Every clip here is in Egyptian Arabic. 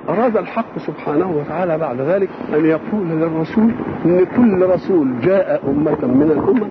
أراد الحق سبحانه وتعالى بعد ذلك أن يقول للرسول أن كل رسول جاء أمة من الأمم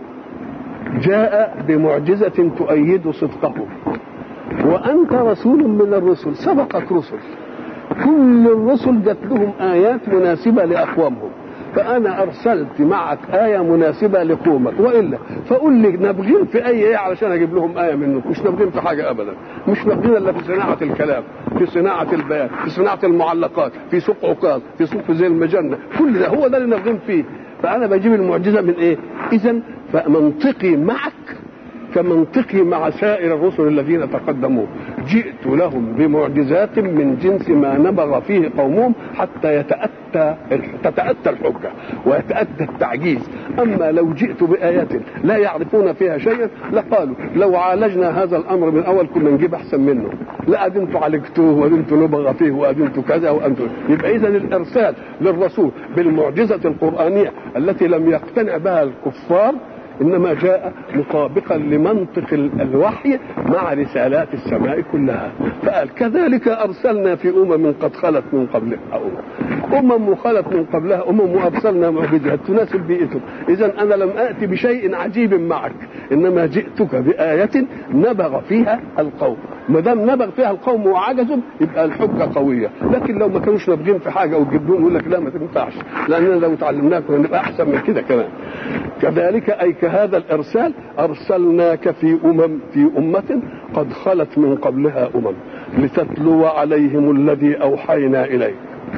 جاء بمعجزة تؤيد صدقه وأنت رسول من الرسل سبقك رسل كل الرسل جات لهم آيات مناسبة لأقوامهم فأنا أرسلت معك آية مناسبة لقومك وإلا فقول لي نبغين في أي إيه علشان أجيب لهم آية منك مش نبغين في حاجة أبدا مش نبغين إلا في صناعة الكلام في صناعة البيان في صناعة المعلقات في سوق عكاظ في سوق زي المجنة كل ده هو ده اللي نبغين فيه فأنا بجيب المعجزة من إيه إذا فمنطقي معك كمنطقي مع سائر الرسل الذين تقدموا جئت لهم بمعجزات من جنس ما نبغ فيه قومهم حتى يتأتى تتأتى الحجة ويتأتى التعجيز أما لو جئت بآيات لا يعرفون فيها شيئا لقالوا لو عالجنا هذا الأمر من أول كنا نجيب أحسن منه لا أدنتوا عالجتوه وأدنتوا نبغى فيه وأدنتوا كذا وأنتم يبقى إذا الإرسال للرسول بالمعجزة القرآنية التي لم يقتنع بها الكفار انما جاء مطابقا لمنطق الوحي مع رسالات السماء كلها فقال كذلك ارسلنا في امم قد خلت من قبلها امم امم خلت من قبلها امم وارسلنا معجزات تناسب بيئتهم اذا انا لم اتي بشيء عجيب معك انما جئتك بايه نبغ فيها القوم ما دام نبغ فيها القوم وعجزوا يبقى الحجه قويه لكن لو ما كانوش نابغين في حاجه وتجيب لهم يقول لك لا ما تنفعش لاننا لو اتعلمناها كنا نبقى احسن من كده كمان كذلك اي كهذا الارسال ارسلناك في امم في امه قد خلت من قبلها امم لتتلو عليهم الذي اوحينا اليك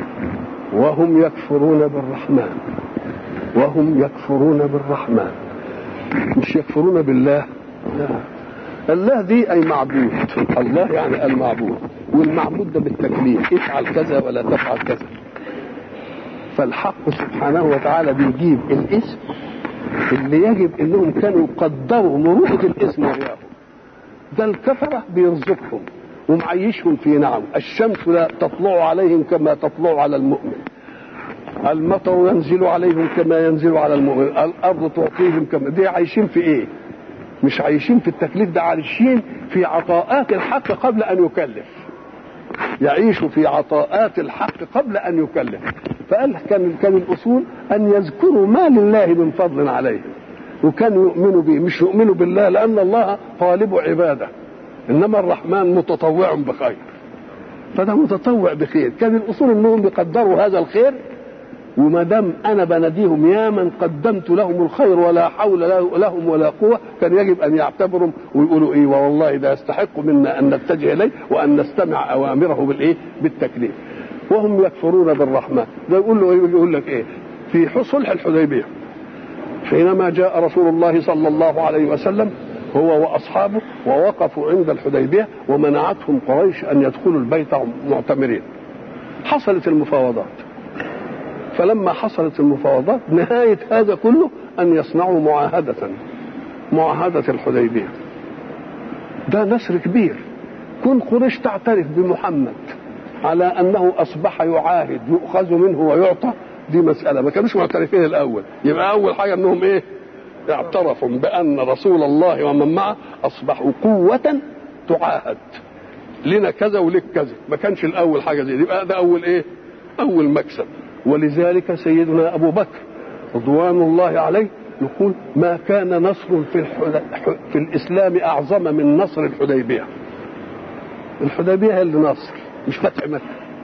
وهم يكفرون بالرحمن وهم يكفرون بالرحمن مش يكفرون بالله لا الله دي اي معبود الله يعني المعبود والمعبود ده بالتكليف افعل كذا ولا تفعل كذا فالحق سبحانه وتعالى بيجيب الاسم اللي يجب انهم كانوا يقدروا مروءة الاسم وغيره ده الكفرة بيرزقهم ومعيشهم في نعم الشمس لا تطلع عليهم كما تطلع على المؤمن المطر ينزل عليهم كما ينزل على المؤمن الارض تعطيهم كما دي عايشين في ايه مش عايشين في التكليف ده عايشين في عطاءات الحق قبل ان يكلف يعيش في عطاءات الحق قبل ان يكلف فقال كان كان الاصول ان يذكروا ما لله من فضل عليهم وكانوا يؤمنوا به مش يؤمنوا بالله لان الله طالب عباده انما الرحمن متطوع بخير فده متطوع بخير كان الاصول انهم يقدروا هذا الخير وما دام انا بناديهم يا من قدمت لهم الخير ولا حول لهم ولا قوه كان يجب ان يعتبروا ويقولوا ايه والله ده يستحق منا ان نتجه اليه وان نستمع اوامره بالايه؟ بالتكليف. وهم يكفرون بالرحمن، ده يقول له يقول لك ايه؟ في صلح الحديبيه حينما جاء رسول الله صلى الله عليه وسلم هو واصحابه ووقفوا عند الحديبيه ومنعتهم قريش ان يدخلوا البيت معتمرين. حصلت المفاوضات. فلما حصلت المفاوضات نهاية هذا كله أن يصنعوا معاهدة معاهدة الحديبية ده نصر كبير كن قريش تعترف بمحمد على أنه أصبح يعاهد يؤخذ منه ويعطى دي مسألة ما كانوش معترفين الأول يبقى أول حاجة أنهم إيه اعترفوا بأن رسول الله ومن معه أصبحوا قوة تعاهد لنا كذا ولك كذا ما كانش الأول حاجة زي دي يبقى ده أول إيه أول مكسب ولذلك سيدنا ابو بكر رضوان الله عليه يقول ما كان نصر في في الاسلام اعظم من نصر الحديبيه الحديبيه هي اللي نصر مش فتح مكه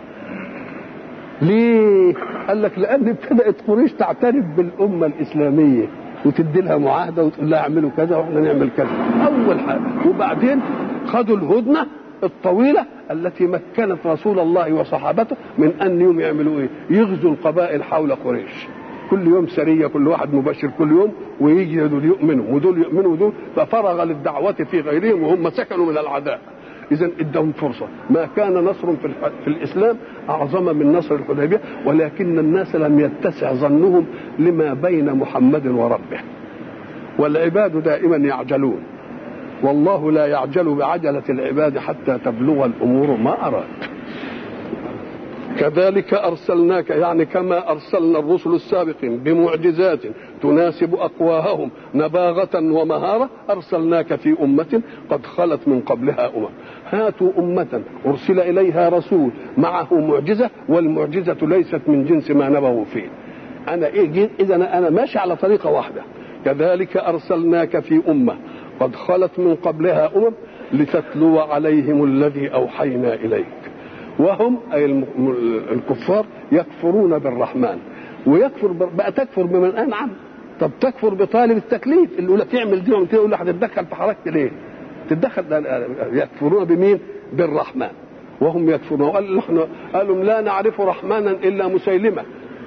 ليه قال لك لان ابتدات قريش تعترف بالامه الاسلاميه وتدي لها معاهده وتقول لها اعملوا كذا واحنا نعمل كذا اول حاجه وبعدين خدوا الهدنه الطويله التي مكنت رسول الله وصحابته من ان يوم يعملوا ايه؟ يغزوا القبائل حول قريش. كل يوم سريه كل واحد مبشر كل يوم ويجي دول يؤمنوا ودول يؤمنوا ودول ففرغ للدعوه في غيرهم وهم سكنوا من العداء. اذا ادهم فرصه ما كان نصر في, في الاسلام اعظم من نصر الحديبيه ولكن الناس لم يتسع ظنهم لما بين محمد وربه. والعباد دائما يعجلون والله لا يعجل بعجلة العباد حتى تبلغ الأمور ما أراد كذلك أرسلناك يعني كما أرسلنا الرسل السابقين بمعجزات تناسب أقواههم نباغة ومهارة أرسلناك في أمة قد خلت من قبلها أمم هاتوا أمة أرسل إليها رسول معه معجزة والمعجزة ليست من جنس ما نبغوا فيه أنا إيه إذا أنا ماشي على طريقة واحدة كذلك أرسلناك في أمة قد خلت من قبلها أمم لتتلو عليهم الذي أوحينا إليك وهم أي الكفار يكفرون بالرحمن ويكفر بقى تكفر بمن أنعم طب تكفر بطالب التكليف اللي يقول لك اعمل دي وعمل يقول له هتتدخل في حركتي ليه؟ تتدخل يكفرون بمين؟ بالرحمن وهم يكفرون قال نحن قالوا لا نعرف رحمنا الا مسيلمه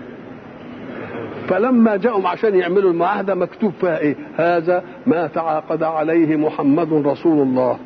فلما جاءوا عشان يعملوا المعاهده مكتوب فيها ايه؟ هذا ما تعاقد عليه محمد رسول الله.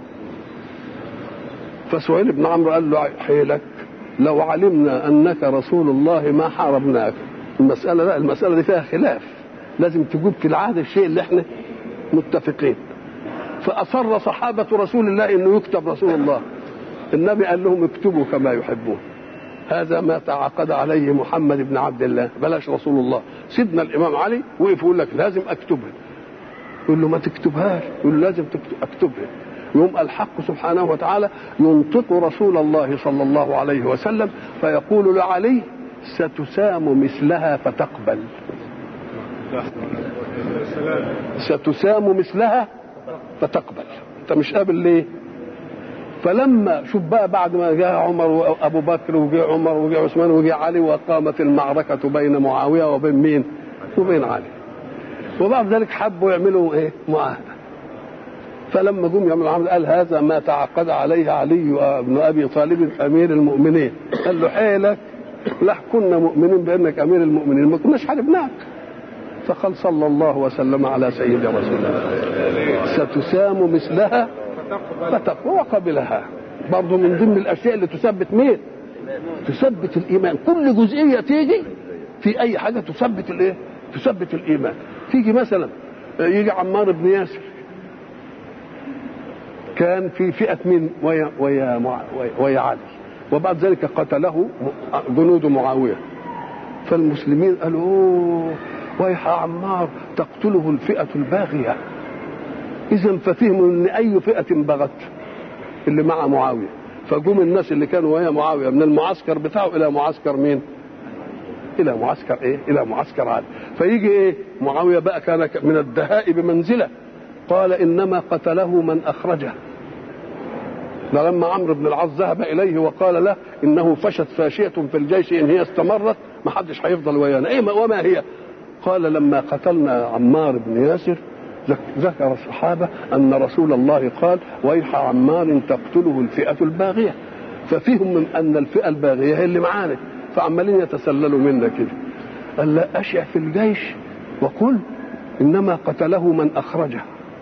فسهيل بن عمرو قال له حيلك لو علمنا انك رسول الله ما حاربناك. المساله لا المساله دي فيها خلاف. لازم تجيب في العهد الشيء اللي احنا متفقين. فاصر صحابه رسول الله انه يكتب رسول الله. النبي قال لهم اكتبوا كما يحبون. هذا ما تعاقد عليه محمد بن عبد الله بلاش رسول الله سيدنا الامام علي وقف يقول لك لازم اكتبها يقول له ما تكتبهاش يقول له لازم اكتبها يوم الحق سبحانه وتعالى ينطق رسول الله صلى الله عليه وسلم فيقول لعلي ستسام مثلها فتقبل ستسام مثلها فتقبل انت مش قابل ليه فلما شوف بقى بعد ما جاء عمر وابو بكر وجاء عمر وجاء عثمان وجاء علي وقامت المعركه بين معاويه وبين مين؟ وبين علي. وبعد ذلك حبوا يعملوا ايه؟ معاهده. فلما جم يعملوا معاهده قال هذا ما تعقد عليه علي بن ابي طالب امير المؤمنين. قال له حيلك لا كنا مؤمنين بانك امير المؤمنين ما كناش حاربناك. فقال صلى الله وسلم على سيدنا رسول الله ستسام مثلها فتقوى وقبلها برضه من ضمن الاشياء اللي تثبت مين تثبت الايمان كل جزئيه تيجي في اي حاجه تثبت الايه تثبت الايمان تيجي مثلا يجي عمار بن ياسر كان في فئه مين ويا ويا ويا علي وبعد ذلك قتله جنود معاويه فالمسلمين قالوا اوه ويح عمار تقتله الفئه الباغيه اذا ففهموا ان اي فئه بغت اللي مع معاويه فجم الناس اللي كانوا ويا معاويه من المعسكر بتاعه الى معسكر مين؟ الى معسكر ايه؟ الى معسكر علي فيجي ايه؟ معاويه بقى كان من الدهاء بمنزله قال انما قتله من اخرجه لما عمرو بن العاص ذهب اليه وقال له انه فشت فاشيه في الجيش ان هي استمرت ما حدش هيفضل ويانا ايه وما هي؟ قال لما قتلنا عمار بن ياسر ذكر الصحابة أن رسول الله قال ويح عمار تقتله الفئة الباغية ففيهم من أن الفئة الباغية هي اللي معانا فعمالين يتسللوا منا كده قال لا أشع في الجيش وقل إنما قتله من أخرجه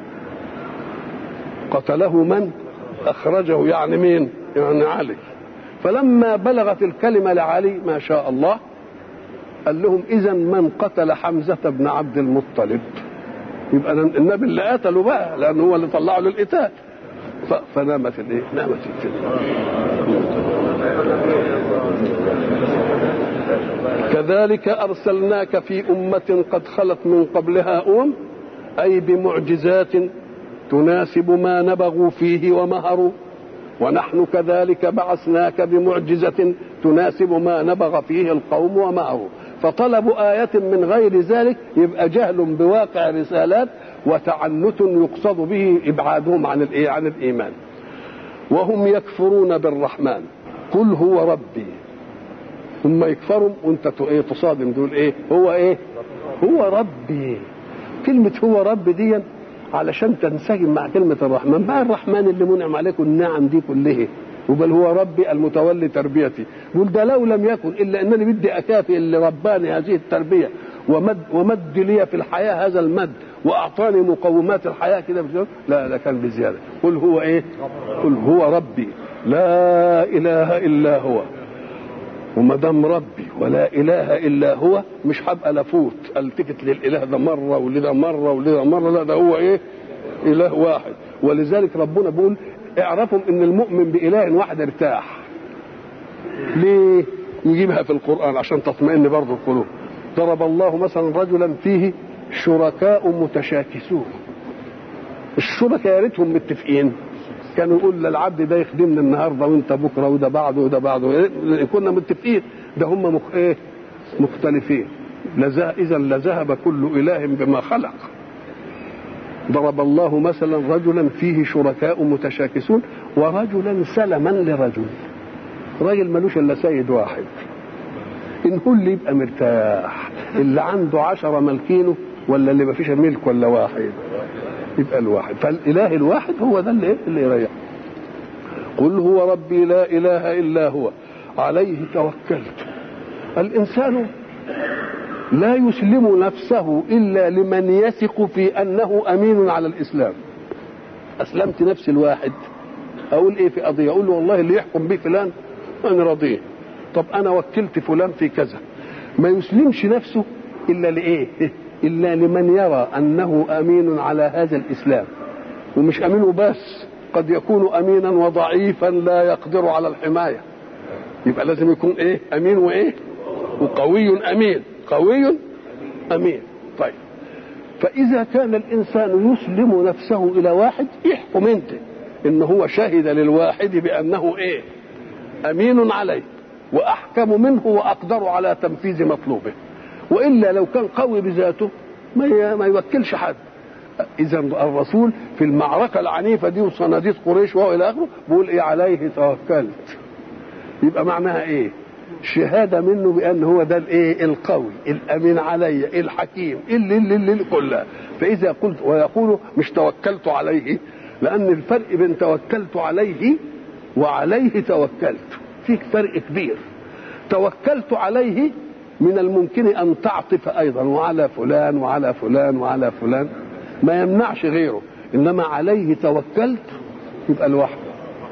قتله من أخرجه يعني مين يعني علي فلما بلغت الكلمة لعلي ما شاء الله قال لهم إذا من قتل حمزة بن عبد المطلب يبقى النبي اللي قتله بقى لانه هو اللي طلعه للقتال فنامت الايه؟ نامت الكلمه كذلك ارسلناك في امه قد خلت من قبلها امم اي بمعجزات تناسب ما نبغوا فيه ومهروا ونحن كذلك بعثناك بمعجزه تناسب ما نبغ فيه القوم ومهروا فطلب آية من غير ذلك يبقى جهل بواقع الرسالات وتعنت يقصد به إبعادهم عن الإيه؟ عن الإيمان. وهم يكفرون بالرحمن قل هو ربي ثم يكفروا وانت ايه تصادم دول ايه هو ايه هو ربي كلمة هو رب دي علشان تنسجم مع كلمة الرحمن بقى الرحمن اللي منعم عليكم النعم دي كلها وبل هو ربي المتولي تربيتي يقول ده لو لم يكن الا انني بدي اكافئ اللي رباني هذه التربيه ومد ومد لي في الحياه هذا المد واعطاني مقومات الحياه كده لا ده كان بزياده قل هو ايه قل هو ربي لا اله الا هو وما دام ربي ولا اله الا هو مش هبقى لفوت التفت للاله ده مره ولده مره ولده مره لا ده هو ايه اله واحد ولذلك ربنا بيقول اعرفوا ان المؤمن باله واحد ارتاح ليه يجيبها في القرآن عشان تطمئن برضه القلوب ضرب الله مثلا رجلا فيه شركاء متشاكسون الشركاء يا ريتهم متفقين كانوا يقول للعبد ده يخدمني النهارده وانت بكره وده بعده وده بعده كنا متفقين ده هم مخ... ايه مختلفين لذا اذا لذهب كل اله بما خلق ضرب الله مثلا رجلا فيه شركاء متشاكسون ورجلا سلما لرجل راجل ملوش الا سيد واحد ان هو اللي يبقى مرتاح اللي عنده عشرة ملكينه ولا اللي ما فيش ملك ولا واحد يبقى الواحد فالاله الواحد هو ده اللي اللي يريح قل هو ربي لا اله الا هو عليه توكلت الانسان لا يسلم نفسه الا لمن يثق في انه امين على الاسلام اسلمت نفسي الواحد اقول ايه في قضيه اقول له والله اللي يحكم به فلان انا راضيه طب انا وكلت فلان في كذا ما يسلمش نفسه الا لايه الا لمن يرى انه امين على هذا الاسلام ومش امين وبس قد يكون امينا وضعيفا لا يقدر على الحمايه يبقى لازم يكون ايه امين وايه وقوي امين قوي امين طيب فاذا كان الانسان يسلم نفسه الى واحد احكم انت ان هو شهد للواحد بانه ايه امين عليه واحكم منه واقدر على تنفيذ مطلوبه والا لو كان قوي بذاته ما ما يوكلش حد اذا الرسول في المعركه العنيفه دي وصناديد قريش والى اخره بيقول ايه عليه توكلت يبقى معناها ايه شهاده منه بان هو ده الايه القوي الامين علي الحكيم اللي اللي اللي كلها فاذا قلت ويقول مش توكلت عليه لان الفرق بين توكلت عليه وعليه توكلت فيه فرق كبير توكلت عليه من الممكن ان تعطف ايضا وعلى فلان وعلى فلان وعلى فلان ما يمنعش غيره انما عليه توكلت يبقى لوحده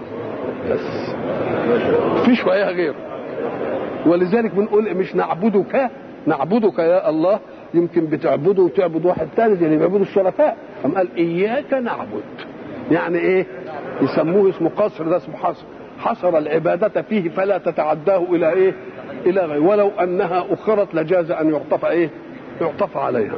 بس فيش وياه غيره ولذلك بنقول مش نعبدك نعبدك يا الله يمكن بتعبده وتعبد واحد ثاني زي اللي بيعبدوا الشركاء أم قال إياك نعبد يعني إيه يسموه اسمه قصر ده اسمه حصر حصر العبادة فيه فلا تتعداه إلى إيه إلى غير ولو أنها أخرت لجاز أن يعطف إيه يعطف عليها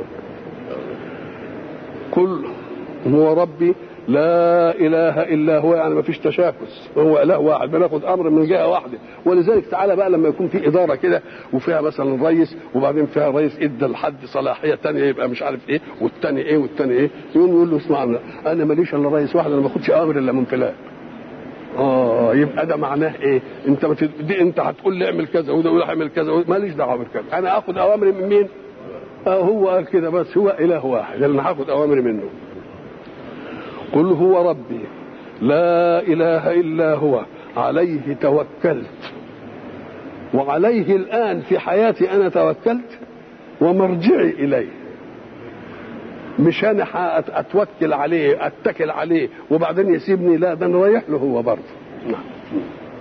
قل هو ربي لا اله الا هو يعني ما فيش تشاكس هو اله واحد بناخد امر من جهه واحده ولذلك تعالى بقى لما يكون في اداره كده وفيها مثلا رئيس وبعدين فيها رئيس ادى لحد صلاحيه ثانيه يبقى مش عارف ايه والثاني ايه والثاني ايه يقوم يقول له اسمع انا ماليش الا رئيس واحد انا ما باخدش امر الا من فلان اه يبقى ده معناه ايه؟ انت بتد... دي انت هتقول لي اعمل كذا وده يقول اعمل كذا ماليش دعوه بالكذا انا اخد اوامري من مين؟ آه هو قال كده بس هو اله واحد اللي انا هاخد اوامري منه قل هو ربي لا اله الا هو عليه توكلت وعليه الان في حياتي انا توكلت ومرجعي اليه مش انا اتوكل عليه اتكل عليه وبعدين يسيبني لا ده انا رايح له هو برضه نعم